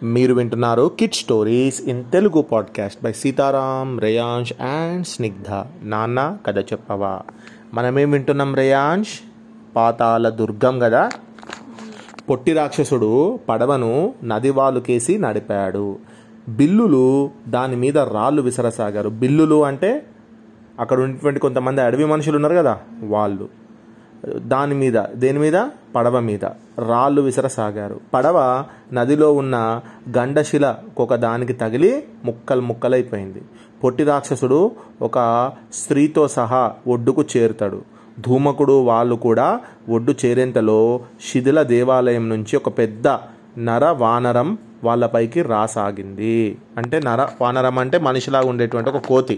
మీరు వింటున్నారు kid stories in Telugu podcast by Sitaram Reyansh and Snigdha నాన్న కథ చెప్పవా మనమేం వింటున్నాం రేయాంష్ పాతాల దుర్గం కదా పొట్టి రాక్షసుడు పడవను నది వాలుకేసి నడిపాడు బిల్లులు దాని మీద రాళ్ళు విసరసాగారు బిల్లులు అంటే అక్కడ ఉన్నటువంటి కొంతమంది అడవి మనుషులు ఉన్నారు కదా వాళ్ళు దాని మీద దేని మీద పడవ మీద రాళ్ళు విసరసాగారు పడవ నదిలో ఉన్న గండశిల ఒక దానికి తగిలి ముక్కలు ముక్కలైపోయింది పొట్టి రాక్షసుడు ఒక స్త్రీతో సహా ఒడ్డుకు చేరుతాడు ధూమకుడు వాళ్ళు కూడా ఒడ్డు చేరేంతలో శిథిల దేవాలయం నుంచి ఒక పెద్ద నర వానరం వాళ్ళపైకి రాసాగింది అంటే నర వానరం అంటే మనిషిలాగా ఉండేటువంటి ఒక కోతి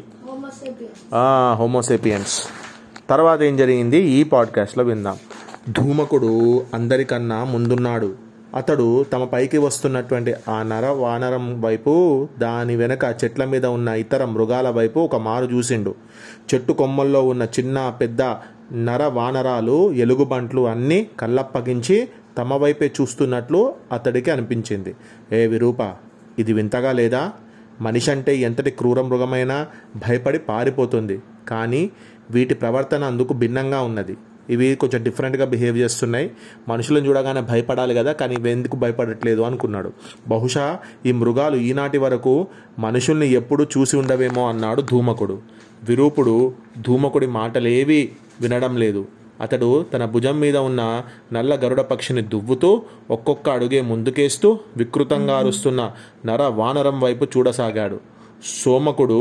హోమోసేపియన్స్ తర్వాత ఏం జరిగింది ఈ పాడ్కాస్ట్లో విందాం ధూమకుడు అందరికన్నా ముందున్నాడు అతడు తమ పైకి వస్తున్నటువంటి ఆ నర వానరం వైపు దాని వెనక చెట్ల మీద ఉన్న ఇతర మృగాల వైపు ఒక మారు చూసిండు చెట్టు కొమ్మల్లో ఉన్న చిన్న పెద్ద నర వానరాలు ఎలుగుబంట్లు అన్నీ కళ్ళప్పగించి తమ వైపే చూస్తున్నట్లు అతడికి అనిపించింది ఏ విరూప ఇది వింతగా లేదా మనిషి అంటే ఎంతటి క్రూర మృగమైనా భయపడి పారిపోతుంది కానీ వీటి ప్రవర్తన అందుకు భిన్నంగా ఉన్నది ఇవి కొంచెం డిఫరెంట్గా బిహేవ్ చేస్తున్నాయి మనుషులను చూడగానే భయపడాలి కదా కానీ ఇవి ఎందుకు భయపడట్లేదు అనుకున్నాడు బహుశా ఈ మృగాలు ఈనాటి వరకు మనుషుల్ని ఎప్పుడు చూసి ఉండవేమో అన్నాడు ధూమకుడు విరూపుడు ధూమకుడి మాటలేవి వినడం లేదు అతడు తన భుజం మీద ఉన్న నల్ల గరుడ పక్షిని దువ్వుతూ ఒక్కొక్క అడుగే ముందుకేస్తూ వికృతంగా అరుస్తున్న నర వానరం వైపు చూడసాగాడు సోమకుడు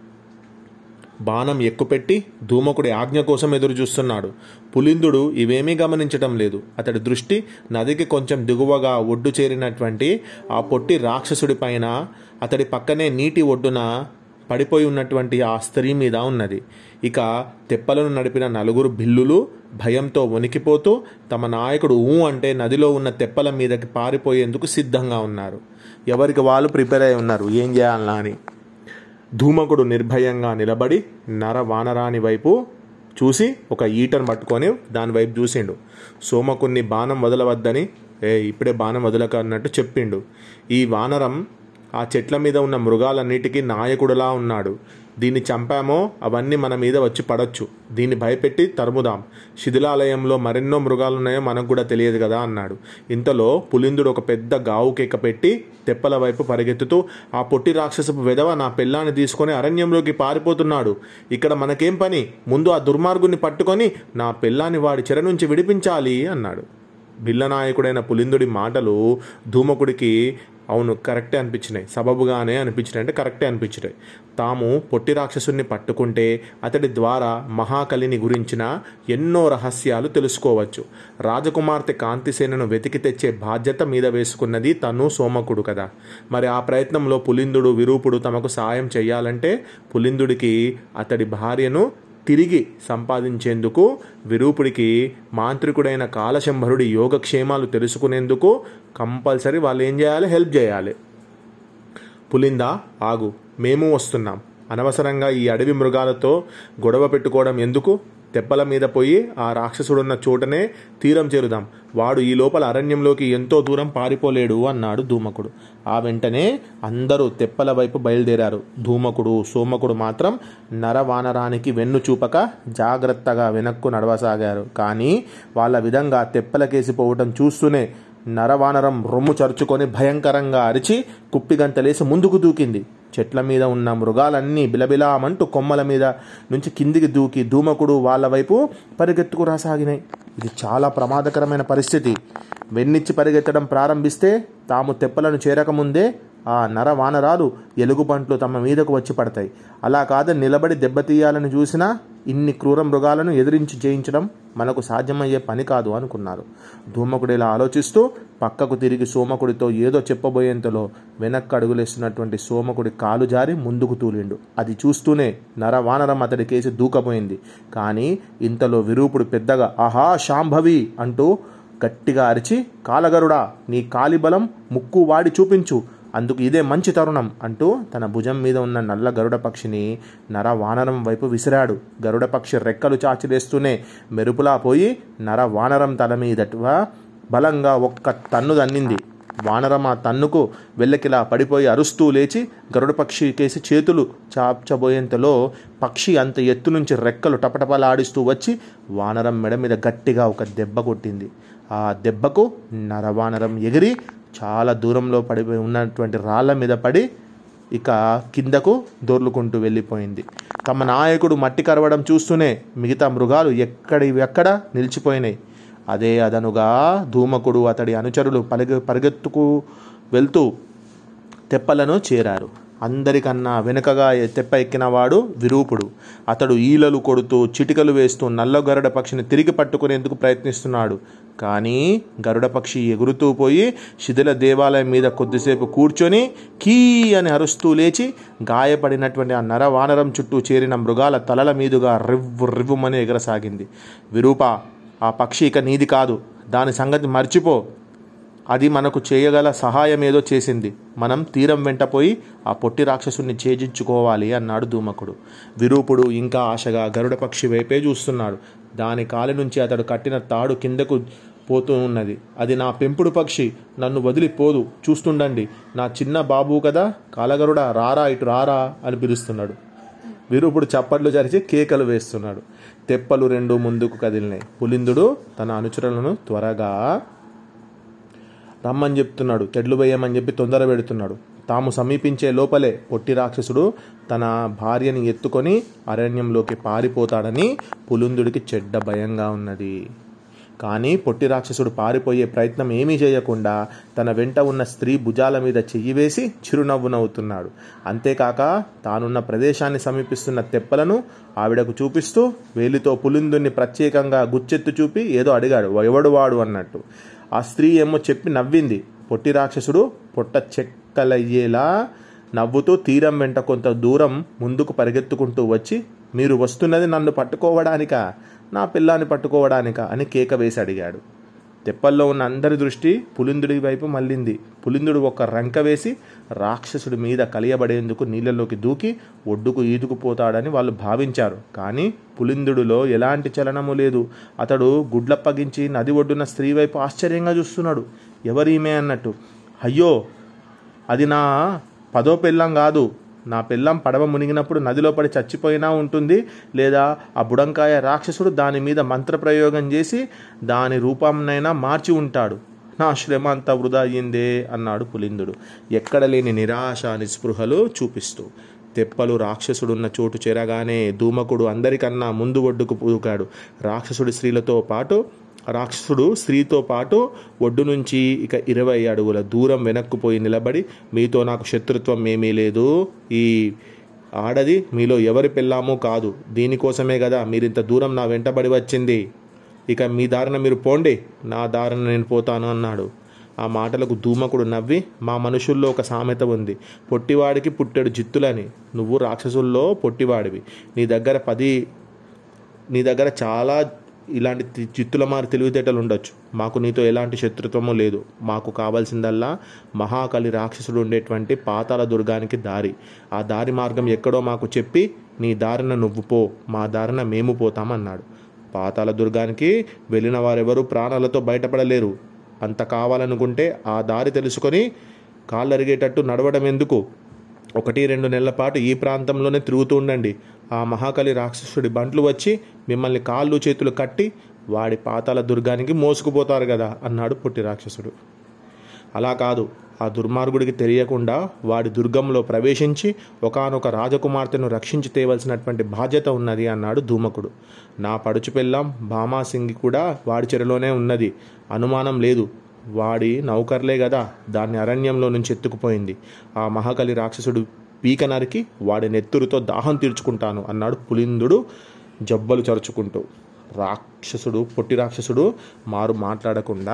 బాణం ఎక్కుపెట్టి ధూమకుడి ఆజ్ఞ కోసం ఎదురు చూస్తున్నాడు పులిందుడు ఇవేమీ గమనించటం లేదు అతడి దృష్టి నదికి కొంచెం దిగువగా ఒడ్డు చేరినటువంటి ఆ పొట్టి రాక్షసుడి పైన అతడి పక్కనే నీటి ఒడ్డున పడిపోయి ఉన్నటువంటి ఆ స్త్రీ మీద ఉన్నది ఇక తెప్పలను నడిపిన నలుగురు బిల్లులు భయంతో వణికిపోతూ తమ నాయకుడు ఊ అంటే నదిలో ఉన్న తెప్పల మీదకి పారిపోయేందుకు సిద్ధంగా ఉన్నారు ఎవరికి వాళ్ళు ప్రిపేర్ అయి ఉన్నారు ఏం చేయాలన్నా అని ధూమకుడు నిర్భయంగా నిలబడి నర వానరాని వైపు చూసి ఒక ఈటను పట్టుకొని దాని వైపు చూసిండు సోమకుని బాణం వదలవద్దని ఏ ఇప్పుడే బాణం వదలక అన్నట్టు చెప్పిండు ఈ వానరం ఆ చెట్ల మీద ఉన్న మృగాలన్నిటికీ నాయకుడులా ఉన్నాడు దీన్ని చంపామో అవన్నీ మన మీద వచ్చి పడొచ్చు దీన్ని భయపెట్టి తరుముదాం శిథిలాలయంలో మరెన్నో మృగాలున్నాయో మనకు కూడా తెలియదు కదా అన్నాడు ఇంతలో పులిందుడు ఒక పెద్ద గావు కేక పెట్టి తెప్పల వైపు పరిగెత్తుతూ ఆ పొట్టి రాక్షసపు విధవ నా పిల్లాన్ని తీసుకొని అరణ్యంలోకి పారిపోతున్నాడు ఇక్కడ మనకేం పని ముందు ఆ దుర్మార్గుని పట్టుకొని నా పిల్లాన్ని వాడి చెర నుంచి విడిపించాలి అన్నాడు బిల్లనాయకుడైన పులిందుడి మాటలు ధూమకుడికి అవును కరెక్టే అనిపించినాయి సబబుగానే అనిపించినాయి అంటే కరెక్టే అనిపించినాయి తాము పొట్టి రాక్షసుని పట్టుకుంటే అతడి ద్వారా మహాకలిని గురించిన ఎన్నో రహస్యాలు తెలుసుకోవచ్చు రాజకుమార్తె కాంతిసేనను వెతికి తెచ్చే బాధ్యత మీద వేసుకున్నది తను సోమకుడు కదా మరి ఆ ప్రయత్నంలో పులిందుడు విరూపుడు తమకు సాయం చేయాలంటే పులిందుడికి అతడి భార్యను తిరిగి సంపాదించేందుకు విరూపుడికి మాంత్రికుడైన కాలశంభరుడి యోగక్షేమాలు తెలుసుకునేందుకు కంపల్సరీ వాళ్ళు ఏం చేయాలి హెల్ప్ చేయాలి పులిందా ఆగు మేము వస్తున్నాం అనవసరంగా ఈ అడవి మృగాలతో గొడవ పెట్టుకోవడం ఎందుకు తెప్పల మీద పోయి ఆ రాక్షసుడున్న చోటనే తీరం చేరుదాం వాడు ఈ లోపల అరణ్యంలోకి ఎంతో దూరం పారిపోలేడు అన్నాడు ధూమకుడు ఆ వెంటనే అందరూ తెప్పల వైపు బయలుదేరారు ధూమకుడు సోమకుడు మాత్రం నరవానరానికి వెన్ను చూపక జాగ్రత్తగా వెనక్కు నడవసాగారు కానీ వాళ్ళ విధంగా తెప్పలకేసిపోవటం చూస్తూనే నరవానరం రొమ్ము చరుచుకొని భయంకరంగా అరిచి కుప్పిగంతలేసి ముందుకు దూకింది చెట్ల మీద ఉన్న మృగాలన్నీ బిలబిలామంటూ కొమ్మల మీద నుంచి కిందికి దూకి ధూమకుడు వాళ్ళ వైపు పరిగెత్తుకు రాసాగినాయి ఇది చాలా ప్రమాదకరమైన పరిస్థితి వెన్నిచ్చి పరిగెత్తడం ప్రారంభిస్తే తాము తెప్పలను చేరకముందే ఆ నర వానరాలు ఎలుగుబంట్లు తమ మీదకు వచ్చి పడతాయి అలా కాదని నిలబడి దెబ్బతీయాలని చూసినా ఇన్ని క్రూర మృగాలను ఎదిరించి జయించడం మనకు సాధ్యమయ్యే పని కాదు అనుకున్నారు ధూమకుడు ఇలా ఆలోచిస్తూ పక్కకు తిరిగి సోమకుడితో ఏదో చెప్పబోయేంతలో వెనక్కి అడుగులేస్తున్నటువంటి సోమకుడి కాలు జారి ముందుకు తూలిండు అది చూస్తూనే నరవానరం అతడి కేసి దూకపోయింది కానీ ఇంతలో విరూపుడు పెద్దగా ఆహా శాంభవి అంటూ గట్టిగా అరిచి కాలగరుడా నీ కాలిబలం ముక్కు వాడి చూపించు అందుకు ఇదే మంచి తరుణం అంటూ తన భుజం మీద ఉన్న నల్ల గరుడ పక్షిని నర వానరం వైపు విసిరాడు గరుడ పక్షి రెక్కలు చాచివేస్తూనే మెరుపులా పోయి నర వానరం తల మీదటుగా బలంగా ఒక్క తన్ను దన్నింది వానరం ఆ తన్నుకు వెళ్ళకిలా పడిపోయి అరుస్తూ లేచి గరుడ పక్షి కేసి చేతులు చాప్చబోయేంతలో పక్షి అంత ఎత్తు నుంచి రెక్కలు టపటపలాడిస్తూ వచ్చి వానరం మెడ మీద గట్టిగా ఒక దెబ్బ కొట్టింది ఆ దెబ్బకు నరవానరం ఎగిరి చాలా దూరంలో పడిపోయి ఉన్నటువంటి రాళ్ళ మీద పడి ఇక కిందకు దొర్లుకుంటూ వెళ్ళిపోయింది తమ నాయకుడు మట్టి కరవడం చూస్తూనే మిగతా మృగాలు ఎక్కడివి ఎక్కడ నిలిచిపోయినాయి అదే అదనుగా ధూమకుడు అతడి అనుచరులు పరిగె పరిగెత్తుకు వెళ్తూ తెప్పలను చేరారు అందరికన్నా వెనుకగా ఎ- తెప్ప ఎక్కినవాడు విరూపుడు అతడు ఈలలు కొడుతూ చిటికలు వేస్తూ నల్ల గరుడ పక్షిని తిరిగి పట్టుకునేందుకు ప్రయత్నిస్తున్నాడు కానీ గరుడ పక్షి ఎగురుతూ పోయి శిథిల దేవాలయం మీద కొద్దిసేపు కూర్చొని కీ అని అరుస్తూ లేచి గాయపడినటువంటి ఆ నర వానరం చుట్టూ చేరిన మృగాల తలల మీదుగా రివ్వు రివ్వుమని ఎగరసాగింది విరూప ఆ పక్షి ఇక నీది కాదు దాని సంగతి మర్చిపో అది మనకు చేయగల సహాయం ఏదో చేసింది మనం తీరం వెంటపోయి ఆ పొట్టి రాక్షసుని ఛేదించుకోవాలి అన్నాడు ధూమకుడు విరూపుడు ఇంకా ఆశగా గరుడ పక్షి వైపే చూస్తున్నాడు దాని కాలి నుంచి అతడు కట్టిన తాడు కిందకు పోతూ ఉన్నది అది నా పెంపుడు పక్షి నన్ను వదిలిపోదు చూస్తుండండి నా చిన్న బాబు కదా కాలగరుడ రారా ఇటు రారా అని పిలుస్తున్నాడు విరూపుడు చప్పట్లు జరిచి కేకలు వేస్తున్నాడు తెప్పలు రెండు ముందుకు కదిలినాయి పులిందుడు తన అనుచరులను త్వరగా రమ్మని చెప్తున్నాడు తెడ్లు వేయమని చెప్పి తొందర పెడుతున్నాడు తాము సమీపించే లోపలే పొట్టి రాక్షసుడు తన భార్యని ఎత్తుకొని అరణ్యంలోకి పారిపోతాడని పులుందుడికి చెడ్డ భయంగా ఉన్నది కానీ పొట్టి రాక్షసుడు పారిపోయే ప్రయత్నం ఏమీ చేయకుండా తన వెంట ఉన్న స్త్రీ భుజాల మీద చెయ్యి వేసి చిరునవ్వు నవ్వుతున్నాడు అంతేకాక తానున్న ప్రదేశాన్ని సమీపిస్తున్న తెప్పలను ఆవిడకు చూపిస్తూ వేలితో పులిందుని ప్రత్యేకంగా గుచ్చెత్తు చూపి ఏదో అడిగాడు ఎవడు వాడు అన్నట్టు ఆ స్త్రీ ఏమో చెప్పి నవ్వింది పొట్టి రాక్షసుడు పొట్ట చెక్కలయ్యేలా నవ్వుతూ తీరం వెంట కొంత దూరం ముందుకు పరిగెత్తుకుంటూ వచ్చి మీరు వస్తున్నది నన్ను పట్టుకోవడానికా నా పిల్లాన్ని పట్టుకోవడానికా అని కేక వేసి అడిగాడు తెప్పల్లో ఉన్న అందరి దృష్టి పులిందుడి వైపు మళ్ళింది పులిందుడు ఒక రంక వేసి రాక్షసుడి మీద కలియబడేందుకు నీళ్ళలోకి దూకి ఒడ్డుకు ఈదుకుపోతాడని వాళ్ళు భావించారు కానీ పులిందుడిలో ఎలాంటి చలనము లేదు అతడు గుడ్లప్పగించి నది ఒడ్డున స్త్రీ వైపు ఆశ్చర్యంగా చూస్తున్నాడు ఎవరీమే అన్నట్టు అయ్యో అది నా పదో పెళ్ళం కాదు నా పెళ్ళం పడవ మునిగినప్పుడు నదిలో పడి చచ్చిపోయినా ఉంటుంది లేదా ఆ బుడంకాయ రాక్షసుడు దాని మీద మంత్రప్రయోగం చేసి దాని రూపంనైనా మార్చి ఉంటాడు నా శ్రమ అంతా వృధా అయ్యిందే అన్నాడు పులిందుడు ఎక్కడ లేని నిరాశ నిస్పృహలు చూపిస్తూ తెప్పలు రాక్షసుడున్న చోటు చేరగానే ధూమకుడు అందరికన్నా ముందు ఒడ్డుకు పూకాడు రాక్షసుడి స్త్రీలతో పాటు రాక్షసుడు స్త్రీతో పాటు ఒడ్డు నుంచి ఇక ఇరవై అడుగుల దూరం వెనక్కుపోయి నిలబడి మీతో నాకు శత్రుత్వం ఏమీ లేదు ఈ ఆడది మీలో ఎవరి పెళ్ళామో కాదు దీనికోసమే కదా మీరింత దూరం నా వెంటబడి వచ్చింది ఇక మీ దారిన మీరు పోండి నా దారిన నేను పోతాను అన్నాడు ఆ మాటలకు ధూమకుడు నవ్వి మా మనుషుల్లో ఒక సామెత ఉంది పొట్టివాడికి పుట్టెడు జిత్తులని నువ్వు రాక్షసుల్లో పొట్టివాడివి నీ దగ్గర పది నీ దగ్గర చాలా ఇలాంటి తి- చిత్తుల మారి తెలివితేటలు ఉండొచ్చు మాకు నీతో ఎలాంటి శత్రుత్వము లేదు మాకు కావాల్సిందల్లా మహాకలి రాక్షసుడు ఉండేటువంటి పాతాల దుర్గానికి దారి ఆ దారి మార్గం ఎక్కడో మాకు చెప్పి నీ దారిన నువ్వు పో మా దారిన మేము పోతామన్నాడు పాతాల దుర్గానికి వెళ్ళిన వారెవరూ ప్రాణాలతో బయటపడలేరు అంత కావాలనుకుంటే ఆ దారి తెలుసుకొని కాళ్ళరిగేటట్టు నడవడం ఎందుకు ఒకటి రెండు నెలల పాటు ఈ ప్రాంతంలోనే తిరుగుతూ ఉండండి ఆ మహాకలి రాక్షసుడి బంట్లు వచ్చి మిమ్మల్ని కాళ్ళు చేతులు కట్టి వాడి పాతాల దుర్గానికి మోసుకుపోతారు కదా అన్నాడు పుట్టి రాక్షసుడు అలా కాదు ఆ దుర్మార్గుడికి తెలియకుండా వాడి దుర్గంలో ప్రవేశించి ఒకానొక రాజకుమార్తెను రక్షించి తేవలసినటువంటి బాధ్యత ఉన్నది అన్నాడు ధూమకుడు నా పడుచు పెళ్ళాం భామాసింగి కూడా వాడి చెరలోనే ఉన్నది అనుమానం లేదు వాడి నౌకర్లే కదా దాన్ని అరణ్యంలో నుంచి ఎత్తుకుపోయింది ఆ మహాకలి రాక్షసుడు పీక నరికి వాడి నెత్తురుతో దాహం తీర్చుకుంటాను అన్నాడు పులిందుడు జబ్బలు చరుచుకుంటూ రాక్షసుడు పొట్టి రాక్షసుడు మారు మాట్లాడకుండా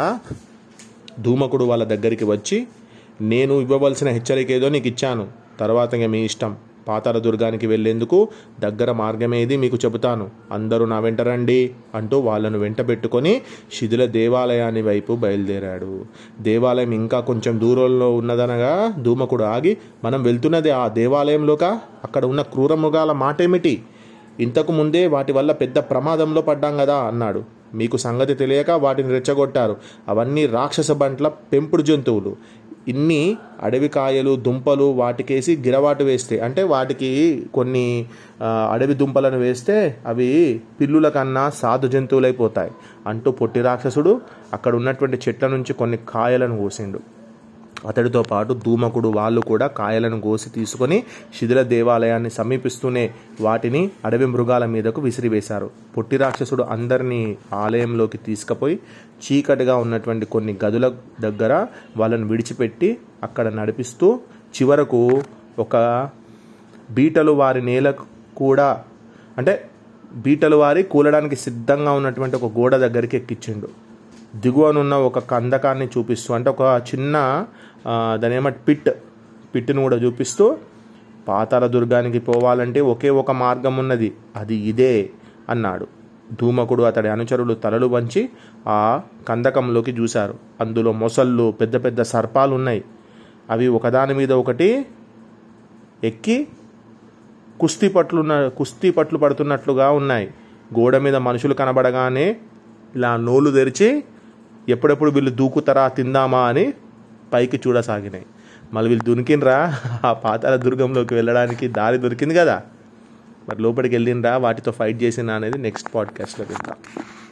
ధూమకుడు వాళ్ళ దగ్గరికి వచ్చి నేను ఇవ్వవలసిన హెచ్చరిక ఏదో నీకు ఇచ్చాను తర్వాత ఇంక మీ ఇష్టం పాతాల దుర్గానికి వెళ్ళేందుకు దగ్గర మార్గమేది మీకు చెబుతాను అందరూ నా వెంట రండి అంటూ వాళ్ళను వెంట పెట్టుకొని శిథిల దేవాలయాన్ని వైపు బయలుదేరాడు దేవాలయం ఇంకా కొంచెం దూరంలో ఉన్నదనగా ధూమకుడు ఆగి మనం వెళ్తున్నది ఆ దేవాలయంలోక అక్కడ ఉన్న క్రూర మృగాల మాటేమిటి ఇంతకు ముందే వాటి వల్ల పెద్ద ప్రమాదంలో పడ్డాం కదా అన్నాడు మీకు సంగతి తెలియక వాటిని రెచ్చగొట్టారు అవన్నీ రాక్షస బంట్ల పెంపుడు జంతువులు ఇన్ని అడవి కాయలు దుంపలు వాటికేసి గిరవాటు వేస్తే అంటే వాటికి కొన్ని ఆ, అడవి దుంపలను వేస్తే అవి పిల్లుల కన్నా సాధు జంతువులైపోతాయి అంటూ పొట్టి రాక్షసుడు అక్కడ ఉన్నటువంటి చెట్ల నుంచి కొన్ని కాయలను కోసిండు అతడితో పాటు ధూమకుడు వాళ్ళు కూడా కాయలను కోసి తీసుకొని శిథిల దేవాలయాన్ని సమీపిస్తూనే వాటిని అడవి మృగాల మీదకు విసిరివేశారు పొట్టి రాక్షసుడు అందరినీ ఆలయంలోకి తీసుకుపోయి చీకటిగా ఉన్నటువంటి కొన్ని గదుల దగ్గర వాళ్ళని విడిచిపెట్టి అక్కడ నడిపిస్తూ చివరకు ఒక బీటలు వారి నేల కూడా అంటే బీటలు వారి కూలడానికి సిద్ధంగా ఉన్నటువంటి ఒక గోడ దగ్గరికి ఎక్కించిండు దిగువనున్న ఒక కందకాన్ని చూపిస్తూ అంటే ఒక చిన్న ఆ, దాని ఏమంటే పిట్ పిట్ను కూడా చూపిస్తూ పాతాల దుర్గానికి పోవాలంటే ఒకే ఒక మార్గం ఉన్నది అది ఇదే అన్నాడు ధూమకుడు అతడి అనుచరులు తలలు వంచి ఆ కందకంలోకి చూశారు అందులో మొసళ్ళు పెద్ద పెద్ద సర్పాలు ఉన్నాయి అవి ఒకదాని మీద ఒకటి ఎక్కి కుస్తీ పట్లున్న కుస్తీ పట్లు పడుతున్నట్లుగా ఉన్నాయి గోడ మీద మనుషులు కనబడగానే ఇలా నోలు తెరిచి ఎప్పుడెప్పుడు వీళ్ళు దూకుతారా తిందామా అని పైకి చూడసాగినాయి మళ్ళీ వీళ్ళు దునికినరా ఆ పాతాల దుర్గంలోకి వెళ్ళడానికి దారి దొరికింది కదా మరి లోపలికి వెళ్ళినరా వాటితో ఫైట్ చేసిన అనేది నెక్స్ట్ పాడ్కాస్ట్లో విందాం